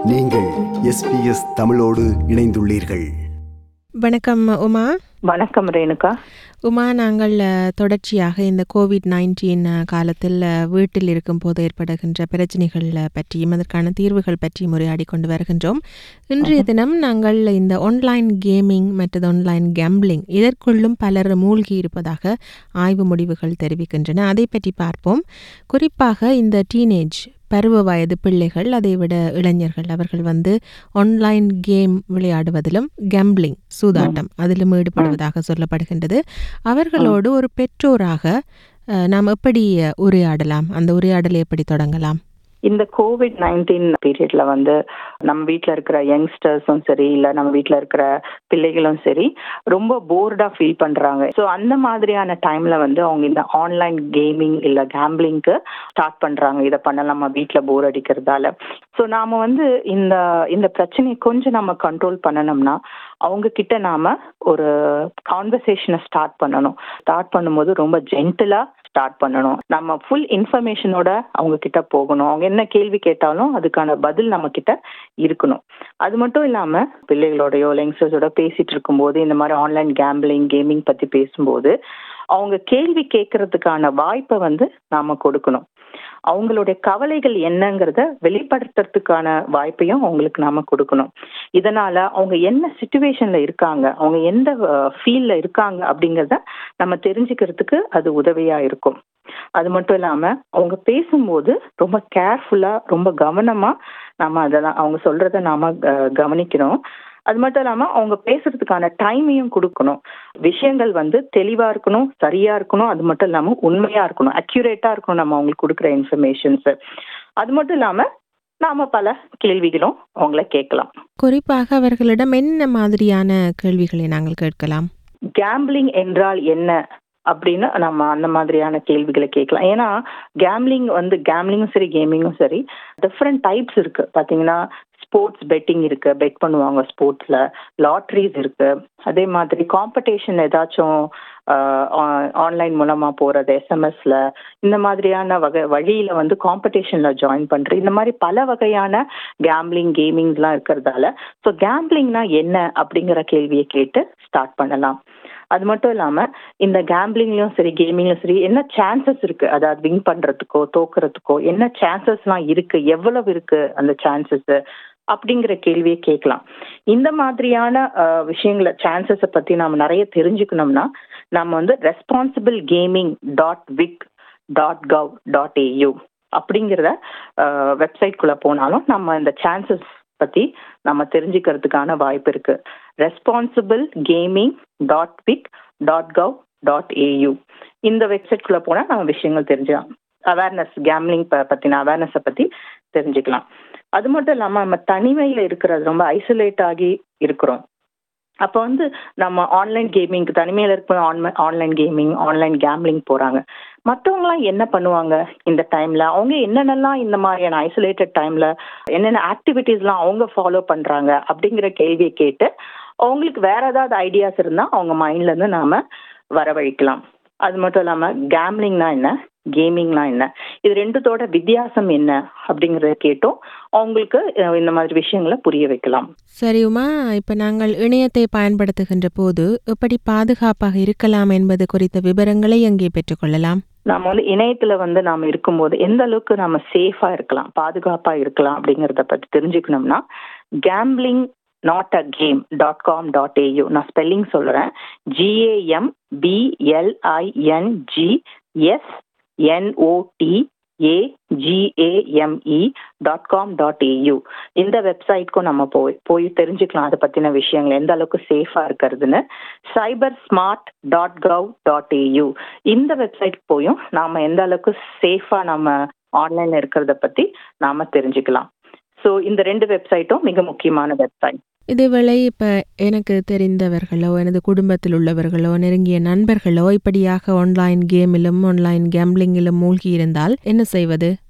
நீங்கள் எஸ்பிஎஸ் தமிழோடு இணைந்துள்ளீர்கள் வணக்கம் உமா வணக்கம் ரேணுகா உமா நாங்கள் அஹ், தொடர்ச்சியாக இந்த கோவிட் நைன்டீன் காலத்தில் அஹ், வீட்டில் இருக்கும்போது ஏற்படுகின்ற பிரச்சனைகள் அஹ், பற்றியும் அதற்கான தீர்வுகள் பற்றியும் உரையாடி கொண்டு வருகின்றோம் இன்றைய தினம் நாங்கள் இந்த ஆன்லைன் கேமிங் மற்றது ஆன்லைன் கேம்பிளிங் இதற்குள்ளும் பலர் மூழ்கி இருப்பதாக ஆய்வு முடிவுகள் தெரிவிக்கின்றன அதை பற்றி பார்ப்போம் குறிப்பாக இந்த டீனேஜ் பருவ வயது பிள்ளைகள் அதைவிட இளைஞர்கள் அவர்கள் வந்து ஆன்லைன் கேம் விளையாடுவதிலும் கேம்பிளிங் சூதாட்டம் அதிலும் ஈடுபடுவதாக சொல்லப்படுகின்றது அவர்களோடு ஒரு பெற்றோராக அஹ், நாம் எப்படி அஹ், உரையாடலாம் அந்த உரையாடலை எப்படி தொடங்கலாம் இந்த கோவிட் நைன்டீன் பீரியட்ல வந்து நம்ம வீட்ல இருக்கிற யங்ஸ்டர்ஸும் சரி இல்ல நம்ம வீட்ல இருக்கிற பிள்ளைகளும் சரி ரொம்ப போர்டா ஃபீல் பண்றாங்க ஸோ அந்த மாதிரியான டைம்ல வந்து அவங்க இந்த ஆன்லைன் கேமிங் இல்ல கேம்பிளிங்க்கு ஸ்டார்ட் பண்றாங்க இதை பண்ணலாமா வீட்ல போர் அடிக்கிறதால ஸோ நாம வந்து இந்த இந்த பிரச்சனையை கொஞ்சம் நம்ம கண்ட்ரோல் பண்ணணும்னா அவங்க கிட்ட நாம ஒரு கான்வர்சேஷனை ஸ்டார்ட் பண்ணணும் ஸ்டார்ட் பண்ணும்போது ரொம்ப ஜென்டிலா ஸ்டார்ட் பண்ணணும் நம்ம ஃபுல் இன்ஃபர்மேஷனோட அவங்க கிட்ட போகணும் அவங்க என்ன கேள்வி கேட்டாலும் அதுக்கான பதில் நம்ம கிட்ட இருக்கணும் அது மட்டும் இல்லாம பிள்ளைகளோடயோ யங்ஸ்டர்ஸோட பேசிட்டு இருக்கும்போது இந்த மாதிரி ஆன்லைன் கேம்பிளிங் கேமிங் பத்தி பேசும்போது அவங்க கேள்வி கேட்கறதுக்கான வாய்ப்பை வந்து நாம கொடுக்கணும் அவங்களுடைய கவலைகள் என்னங்கிறத வெளிப்படுத்துறதுக்கான வாய்ப்பையும் அவங்களுக்கு நாம கொடுக்கணும் இதனால அவங்க என்ன சுச்சுவேஷன்ல இருக்காங்க அவங்க எந்த ஃபீல்ட்ல இருக்காங்க அப்படிங்கறத நம்ம தெரிஞ்சுக்கிறதுக்கு அது உதவியா இருக்கும் அது மட்டும் இல்லாம அவங்க பேசும்போது ரொம்ப கேர்ஃபுல்லா ரொம்ப கவனமா நாம அதெல்லாம் அவங்க சொல்றத நாம அஹ், கவனிக்கணும் அது மட்டும் இல்லாம அவங்க பேசுறதுக்கான டைமையும் கொடுக்கணும் விஷயங்கள் வந்து தெளிவா இருக்கணும் சரியா இருக்கணும் அது மட்டும் இல்லாம உண்மையா இருக்கணும் அக்யூரேட்டா இருக்கணும் நம்ம அவங்களுக்கு கொடுக்குற இன்ஃபர்மேஷன்ஸ் அது மட்டும் இல்லாம நாம பல கேள்விகளும் அவங்கள கேட்கலாம் குறிப்பாக அவர்களிடம் என்ன மாதிரியான கேள்விகளை நாங்கள் கேட்கலாம் கேம்பிளிங் என்றால் என்ன அப்படின்னு நம்ம அந்த மாதிரியான கேள்விகளை கேட்கலாம் ஏன்னா கேம்லிங் வந்து கேம்லிங்கும் சரி கேமிங்கும் சரி டிஃப்ரெண்ட் டைப்ஸ் இருக்கு பாத்தீங்கன்னா ஸ்போர்ட்ஸ் பெட்டிங் இருக்கு பெட் பண்ணுவாங்க ஸ்போர்ட்ஸ்ல லாட்ரிஸ் இருக்கு அதே மாதிரி காம்படிஷன் ஏதாச்சும் ஆன்லைன் மூலமா போறது எஸ்எம்எஸ்ல இந்த மாதிரியான வகை வழியில வந்து காம்படிஷன்ல ஜாயின் பண்றது இந்த மாதிரி பல வகையான கேம்லிங் கேமிங்ஸ்லாம் இருக்கிறதால ஸோ கேம்லிங்னா என்ன அப்படிங்கிற கேள்வியை கேட்டு ஸ்டார்ட் பண்ணலாம் அது மட்டும் இல்லாம இந்த கேம்பிளிங்லயும் சரி கேமிங்லயும் சரி என்ன சான்சஸ் இருக்கு அதாவது வின் பண்றதுக்கோ தோக்குறதுக்கோ என்ன சான்சஸ்லாம் இருக்கு எவ்வளவு இருக்கு அந்த சான்சஸ் அப்படிங்கிற கேள்வியை கேட்கலாம் இந்த மாதிரியான அஹ், விஷயங்களை சான்சஸை பத்தி நாம நிறைய தெரிஞ்சுக்கணும்னா நம்ம வந்து responsible gaming dot vic dot gov dot AU அப்படிங்கிறத வெப்சைட் குள்ள போனாலும் நம்ம இந்த சான்சஸ் பத்தி நம்ம தெரிஞ்சுக்கிறதுக்கான வாய்ப்பு இருக்கு responsible gaming dot vic dot gov dot AU இந்த வெப்சைட் குள்ள போனா நம்ம விஷயங்கள் தெரிஞ்சுக்கலாம் அவேர்னஸ் கேம்லிங் பத்தின அவேர்னஸை பத்தி தெரிஞ்சுக்கலாம் அது மட்டும் இல்லாம நம்ம தனிமையில இருக்கிறது ரொம்ப ஐசோலேட் ஆகி இருக்கிறோம் அப்போ வந்து நம்ம ஆன்லைன் கேமிங் தனிமையில இருக்க ஆன்லைன் கேமிங் ஆன்லைன் கேம்லிங் போறாங்க மற்றவங்களாம் என்ன பண்ணுவாங்க இந்த டைம்ல அவங்க என்னென்னலாம் இந்த மாதிரியான ஐசோலேட்டட் டைம்ல என்னென்ன ஆக்டிவிட்டீஸ்லாம் அவங்க ஃபாலோ பண்றாங்க அப்படிங்கிற கேள்வியை கேட்டு அவங்களுக்கு வேற ஏதாவது ஐடியாஸ் இருந்தா அவங்க மைண்ட்ல இருந்து நாம வரவழைக்கலாம் அது மட்டும் இல்லாம கேம்லிங்னா என்ன கேமிங்னா என்ன இது ரெண்டுத்தோட வித்தியாசம் என்ன அப்படிங்கறத கேட்டும் அவங்களுக்கு அஹ், இந்த மாதிரி விஷயங்களை புரிய வைக்கலாம் சரி உமா இப்போ நாங்கள் இணையத்தை பயன்படுத்துகின்ற போது எப்படி பாதுகாப்பாக இருக்கலாம் என்பது குறித்த விவரங்களை எங்கே பெற்றுக்கொள்ளலாம் நாம வந்து இணையத்துல வந்து நாம இருக்கும்போது எந்த அளவுக்கு நாம சேஃபா இருக்கலாம் பாதுகாப்பா இருக்கலாம் அப்படிங்கறத பத்தி தெரிஞ்சுக்கணும்னா gambling not a game dot com dot AU நான் ஸ்பெல்லிங் சொல்றேன் G A M B L I N G S N O T A G A M E dot com dot AU இந்த வெப்சைட்க்கும் நம்ம போய் போய் தெரிஞ்சுக்கலாம் அதை பத்தின விஷயங்கள் எந்த அளவுக்கு சேஃபா இருக்கிறதுன்னு cyber smart dot gov dot AU இந்த வெப்சைட் போயும் நாம எந்த அளவுக்கு சேஃபா நம்ம ஆன்லைன்ல இருக்கிறத பத்தி நாம தெரிஞ்சுக்கலாம் ஸோ இந்த ரெண்டு வெப்சைட்டும் மிக முக்கியமான வெப்சைட் இதேவேளை இப்போ எனக்கு தெரிந்தவர்களோ எனது குடும்பத்தில் உள்ளவர்களோ நெருங்கிய நண்பர்களோ இப்படியாக ஆன்லைன் கேமிலும் ஆன்லைன் கேம்பிளிங்கிலும் மூழ்கி இருந்தால் என்ன செய்வது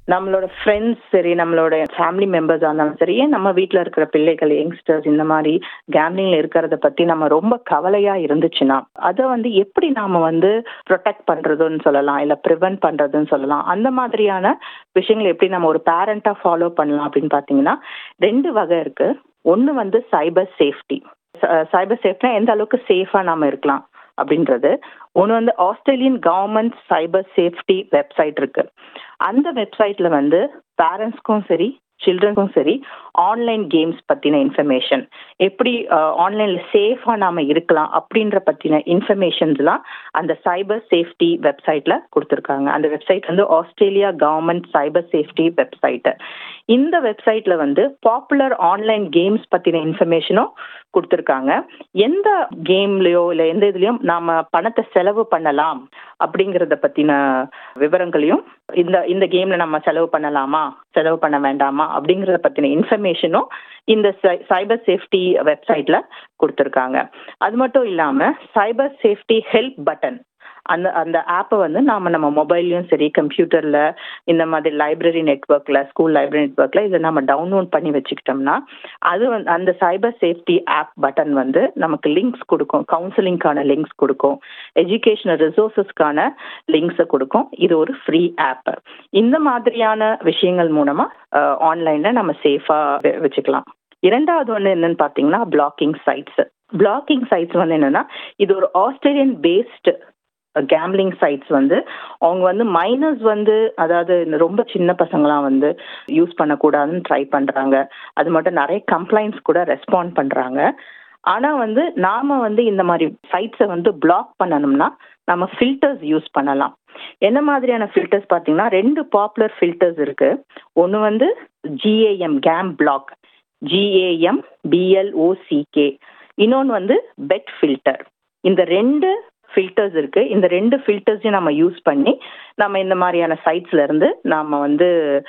நம்மளோட ஃப்ரெண்ட்ஸ் சரி நம்மளோட ஃபேமிலி மெம்பர்ஸாக இருந்தாலும் சரி ஏன் நம்ம வீட்டில் இருக்கிற பிள்ளைகள் யங்ஸ்டர்ஸ் இந்த மாதிரி கேம்லிங்ல இருக்கிறத பத்தி நம்ம ரொம்ப கவலையா இருந்துச்சுன்னா அதை வந்து எப்படி நாம வந்து ப்ரொடெக்ட் பண்றதுன்னு சொல்லலாம் இல்ல ப்ரிவென்ட் பண்றதுன்னு சொல்லலாம் அந்த மாதிரியான விஷயங்களை எப்படி நம்ம ஒரு பேரண்டா ஃபாலோ பண்ணலாம் அப்படின்னு பாத்தீங்கன்னா ரெண்டு வகை இருக்கு ஒன்னு வந்து சைபர் சேஃப்டி சைபர் சேஃப்டினா எந்த அளவுக்கு சேஃபா நாம இருக்கலாம் அப்படின்றது ஒன்று வந்து Australian government cyber safety website இருக்கு அந்த வெப்சைட்ல வந்து பேரண்ட்ஸ்க்கும் சரி சில்ட்ரனுக்கும் சரி ஆன்லைன் கேம்ஸ் பத்தின இன்ஃபர்மேஷன் எப்படி ஆன்லைன்ல சேஃபா நாம இருக்கலாம் அப்படின்ற பத்தின இன்ஃபர்மேஷன்ஸ்லாம் அந்த சைபர் சேஃப்டி வெப்சைட்ல கொடுத்துருக்காங்க அந்த வெப்சைட் வந்து Australia government cyber safety website இந்த வெப்சைட்ல வந்து பாப்புலர் ஆன்லைன் கேம்ஸ் பத்தின இன்ஃபர்மேஷனும் கொடுத்துருக்காங்க எந்த கேம்லயோ இல்ல எந்த இதுலயும் நாம பணத்தை செலவு பண்ணலாம் அப்படிங்கறத பத்தின விவரங்களையும் இந்த இந்த கேம்ல நம்ம செலவு பண்ணலாமா செலவு பண்ண வேண்டாமா அப்படிங்கறத பத்தின இன்ஃபர்மேஷனும் இந்த சைபர் சேஃப்டி வெப்சைட்ல கொடுத்துருக்காங்க அது மட்டும் இல்லாம சைபர் சேஃப்டி ஹெல்ப் பட்டன் அந்த அந்த ஆப்பை வந்து நாம நம்ம மொபைல்லையும் சரி கம்ப்யூட்டர்ல இந்த மாதிரி லைப்ரரி நெட்ஒர்க்ல ஸ்கூல் லைப்ரரி நெட்ஒர்க்ல இதை நம்ம டவுன்லோட் பண்ணி வச்சுக்கிட்டோம்னா அது வந்து அந்த சைபர் சேஃப்டி ஆப் பட்டன் வந்து நமக்கு லிங்க்ஸ் கொடுக்கும் கவுன்சிலிங்கான லிங்க்ஸ் கொடுக்கும் எஜுகேஷனல் ரிசோர்சஸ்க்கான லிங்க்ஸை கொடுக்கும் இது ஒரு ஃப்ரீ ஆப் இந்த மாதிரியான விஷயங்கள் மூலமா ஆன்லைன்ல நம்ம சேஃபா வச்சுக்கலாம் இரண்டாவது ஒன்று என்னன்னு பார்த்தீங்கன்னா பிளாக்கிங் சைட்ஸ் பிளாக்கிங் சைட்ஸ் வந்து என்னன்னா இது ஒரு ஆஸ்திரேலியன் பேஸ்டு கேம்லிங் சைட்ஸ் வந்து அவங்க வந்து மைனஸ் வந்து அதாவது இந்த ரொம்ப சின்ன பசங்களாம் வந்து யூஸ் பண்ணக்கூடாதுன்னு ட்ரை பண்றாங்க அது மட்டும் நிறைய கம்ப்ளைண்ட்ஸ் கூட ரெஸ்பாண்ட் பண்றாங்க ஆனா வந்து நாம வந்து இந்த மாதிரி சைட்ஸை வந்து பிளாக் பண்ணணும்னா நம்ம ஃபில்டர்ஸ் யூஸ் பண்ணலாம் என்ன மாதிரியான ஃபில்டர்ஸ் பார்த்தீங்கன்னா ரெண்டு பாப்புலர் ஃபில்டர்ஸ் இருக்கு ஒன்று வந்து G A M game block G A M B L O C K இன்னொன்று வந்து பெட் ஃபில்டர் இந்த ரெண்டு ஃபில்டர்ஸ் இருக்கு இந்த ரெண்டு ஃபில்டர்ஸையும் நம்ம யூஸ் பண்ணி நம்ம இந்த மாதிரியான சைட்ஸ்ல இருந்து நாம வந்து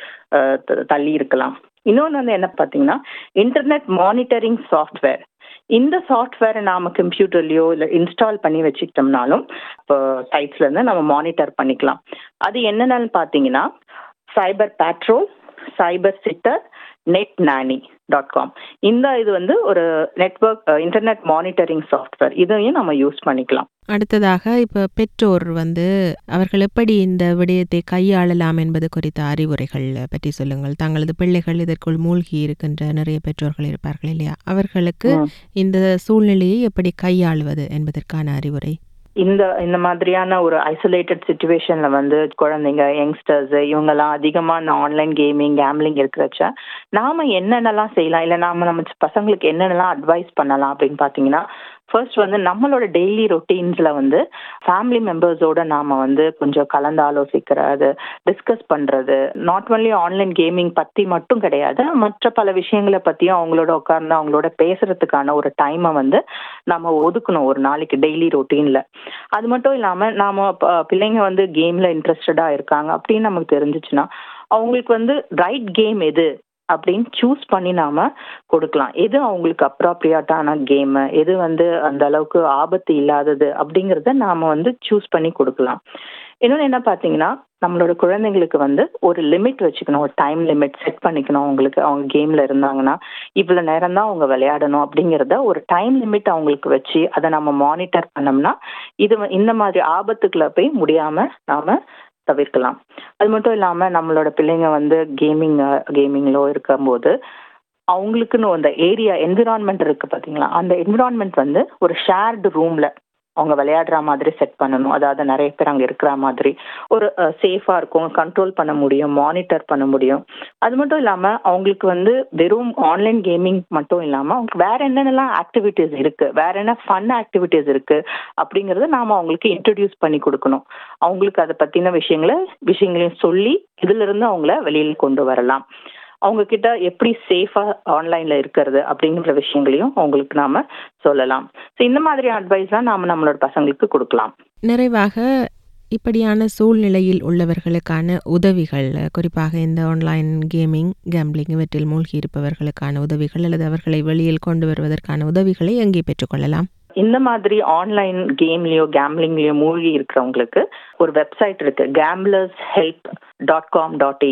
தள்ளி இருக்கலாம் இன்னொன்று வந்து என்ன பார்த்தீங்கன்னா இன்டர்நெட் மானிட்டரிங் சாஃப்ட்வேர் இந்த சாஃப்ட்வேரை நாம கம்ப்யூட்டர்லயோ இல்லை இன்ஸ்டால் பண்ணி வச்சுக்கிட்டோம்னாலும் இப்போ சைட்ஸ்ல இருந்து நம்ம மானிட்டர் பண்ணிக்கலாம் அது என்னென்னு பார்த்தீங்கன்னா cyber patrol cyber sitter net nanny dot com இந்த இது வந்து ஒரு நெட்ஒர்க் இன்டர்நெட் மானிட்டரிங் சாஃப்ட்வேர் இதையும் நம்ம யூஸ் பண்ணிக்கலாம் அடுத்ததாக இப்போ பெற்றோர் வந்து அவர்கள் எப்படி இந்த விடயத்தை கையாளலாம் என்பது குறித்த அறிவுரைகள் பற்றி சொல்லுங்கள் தங்களது பிள்ளைகள் இதற்குள் மூழ்கி இருக்கின்ற நிறைய பெற்றோர்கள் இருப்பார்கள் இல்லையா அவர்களுக்கு இந்த சூழ்நிலையை எப்படி கையாளுவது என்பதற்கான அறிவுரை இந்த இந்த மாதிரியான ஒரு ஐசோலேட்டட் சுச்சுவேஷன்ல வந்து குழந்தைங்க யங்ஸ்டர்ஸ் இவங்கெல்லாம் அதிகமா இந்த ஆன்லைன் கேமிங் கேம்லிங் இருக்கிறச்ச நாம என்னென்னலாம் செய்யலாம் இல்லை நாம நம்ம பசங்களுக்கு என்னென்னலாம் அட்வைஸ் பண்ணலாம் அப்படின்னு பாத்தீங்கன்னா ஃபர்ஸ்ட் வந்து நம்மளோட டெய்லி ரொட்டீன்ஸ்ல வந்து ஃபேமிலி மெம்பர்ஸோட நாம வந்து கொஞ்சம் கலந்து ஆலோசிக்கிறது டிஸ்கஸ் பண்றது நாட் ஒன்லி ஆன்லைன் கேமிங் பத்தி மட்டும் கிடையாது மற்ற பல விஷயங்களை பத்தியும் அவங்களோட உட்கார்ந்து அவங்களோட பேசுறதுக்கான ஒரு டைமை வந்து நம்ம ஒதுக்கணும் ஒரு நாளைக்கு டெய்லி ரொட்டீன்ல அது மட்டும் இல்லாம நாம பிள்ளைங்க வந்து கேம்ல இன்ட்ரெஸ்டடா இருக்காங்க அப்படின்னு நமக்கு தெரிஞ்சிச்சுன்னா அவங்களுக்கு வந்து ரைட் கேம் எது அப்படின்னு சூஸ் பண்ணி நாம கொடுக்கலாம் எது அவங்களுக்கு அப்ராப்ரியாட்டான கேம் எது வந்து அந்த அளவுக்கு ஆபத்து இல்லாதது அப்படிங்கிறத நாம வந்து சூஸ் பண்ணி கொடுக்கலாம் இன்னொன்று என்ன பார்த்தீங்கன்னா நம்மளோட குழந்தைங்களுக்கு வந்து ஒரு லிமிட் வச்சுக்கணும் ஒரு டைம் லிமிட் செட் பண்ணிக்கணும் அவங்களுக்கு அவங்க கேம்ல இருந்தாங்கன்னா இவ்வளோ நேரம் தான் அவங்க விளையாடணும் அப்படிங்கிறத ஒரு டைம் லிமிட் அவங்களுக்கு வச்சு அதை நம்ம மானிட்டர் பண்ணோம்னா இது இந்த மாதிரி ஆபத்துக்களை போய் முடியாம நாம தவிர்க்கலாம் அது மட்டும் இல்லாம நம்மளோட பிள்ளைங்க வந்து கேமிங் கேமிங்லோ இருக்கும்போது அவங்களுக்குன்னு அந்த ஏரியா என்விரான்மெண்ட் இருக்கு பாத்தீங்களா அந்த என்விரான்மெண்ட் வந்து ஒரு ஷேர்டு ரூம்ல அவங்க விளையாடுற மாதிரி செட் பண்ணணும் அதாவது நிறைய பேர் அங்கே இருக்கிற மாதிரி ஒரு சேஃபாக இருக்கும் கண்ட்ரோல் பண்ண முடியும் மானிட்டர் பண்ண முடியும் அது மட்டும் இல்லாமல் அவங்களுக்கு வந்து வெறும் ஆன்லைன் கேமிங் மட்டும் இல்லாமல் அவங்களுக்கு வேற என்னென்னலாம் ஆக்டிவிட்டீஸ் இருக்கு வேற என்ன ஃபன் ஆக்டிவிட்டீஸ் இருக்கு அப்படிங்கிறத நாம அவங்களுக்கு இன்ட்ரடியூஸ் பண்ணி கொடுக்கணும் அவங்களுக்கு அதை பற்றின விஷயங்களை விஷயங்களையும் சொல்லி இதுல இருந்து அவங்கள வெளியில் கொண்டு வரலாம் அவங்க கிட்ட எப்படி சேஃபா ஆன்லைன்ல இருக்கிறது அப்படிங்கிற விஷயங்களையும் அவங்களுக்கு நாம சொல்லலாம் ஸோ இந்த மாதிரி அட்வைஸ் தான் நாம நம்மளோட பசங்களுக்கு கொடுக்கலாம் நிறைவாக இப்படியான சூழ்நிலையில் உள்ளவர்களுக்கான உதவிகள் குறிப்பாக இந்த ஆன்லைன் கேமிங் கேம்பிளிங் இவற்றில் மூழ்கி இருப்பவர்களுக்கான உதவிகள் அல்லது அவர்களை வெளியில் கொண்டு வருவதற்கான உதவிகளை எங்கே பெற்றுக்கொள்ளலாம் இந்த மாதிரி ஆன்லைன் கேம்லயோ கேம்லிங்லயோ மூழ்கி இருக்கிறவங்களுக்கு ஒரு வெப்சைட் இருக்கு gamblers help dot com dot AU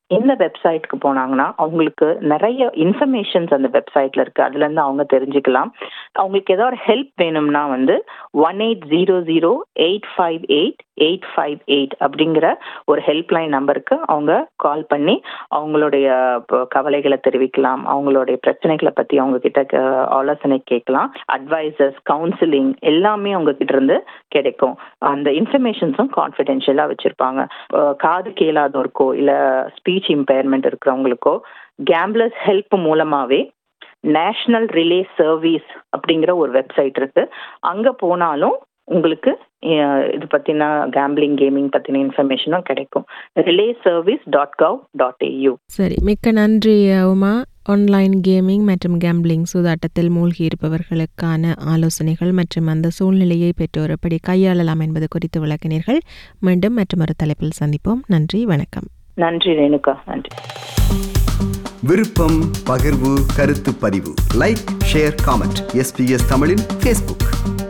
இந்த வெப்சைட்க்கு போனாங்கன்னா அவங்களுக்கு நிறைய இன்ஃபர்மேஷன்ஸ் அந்த வெப்சைட்ல இருக்கு அதுல இருந்து அவங்க தெரிஞ்சுக்கலாம் அவங்களுக்கு ஏதாவது ஹெல்ப் வேணும்னா வந்து one eight zero zero eight five eight eight five eight அப்படிங்கிற ஒரு ஹெல்ப்லைன் நம்பருக்கு அவங்க கால் பண்ணி அவங்களுடைய ப- கவலைகளை தெரிவிக்கலாம் அவங்களுடைய பிரச்சனைகளை பத்தி அவங்க கிட்ட க- ஆலோசனை கேட்கலாம் அட்வைசர்ஸ் கவுன்சிலிங் எல்லாமே அவங்க கிட்ட இருந்து கிடைக்கும் அந்த இன்ஃபர்மேஷன்ஸும் கான்ஃபிடென்ஷியலா வச்சிருப்பாங்க அஹ் காது கேளாதோருக்கோ இல்ல ஸ்பீச் இம்பேர்மெண்ட் இருக்கிறவங்களுக்கோ கேம்ப்ளர்ஸ் ஹெல்ப் மூலமாவே நேஷனல் ரிலே சர்வீஸ் அப்படிங்கிற ஒரு வெப்சைட் இருக்கு அங்க போனாலும் உங்களுக்கு அஹ், இது பத்தின கேம்பிளிங் கேமிங் பத்தின இன்ஃபர்மேஷனும் கிடைக்கும் relay service dot gov dot AU சரி மிக்க நன்றி உமா ஆன்லைன் கேமிங் மற்றும் கேம்பிளிங் சூதாட்டத்தில் மூழ்கி இருப்பவர்களுக்கான ஆலோசனைகள் மற்றும் அந்த சூழ்நிலையை பெற்றோர் எப்படி கையாளலாம் என்பது குறித்து விளக்கினீர்கள் மீண்டும் மற்றொரு தலைப்பில் சந்திப்போம் நன்றி வணக்கம் நன்றி ரேணுகா நன்றி விருப்பம் பகிர்வு கருத்து பதிவு லைக் ஷேர் காமெண்ட் எஸ்பிஎஸ் தமிழின் ஃபேஸ்புக்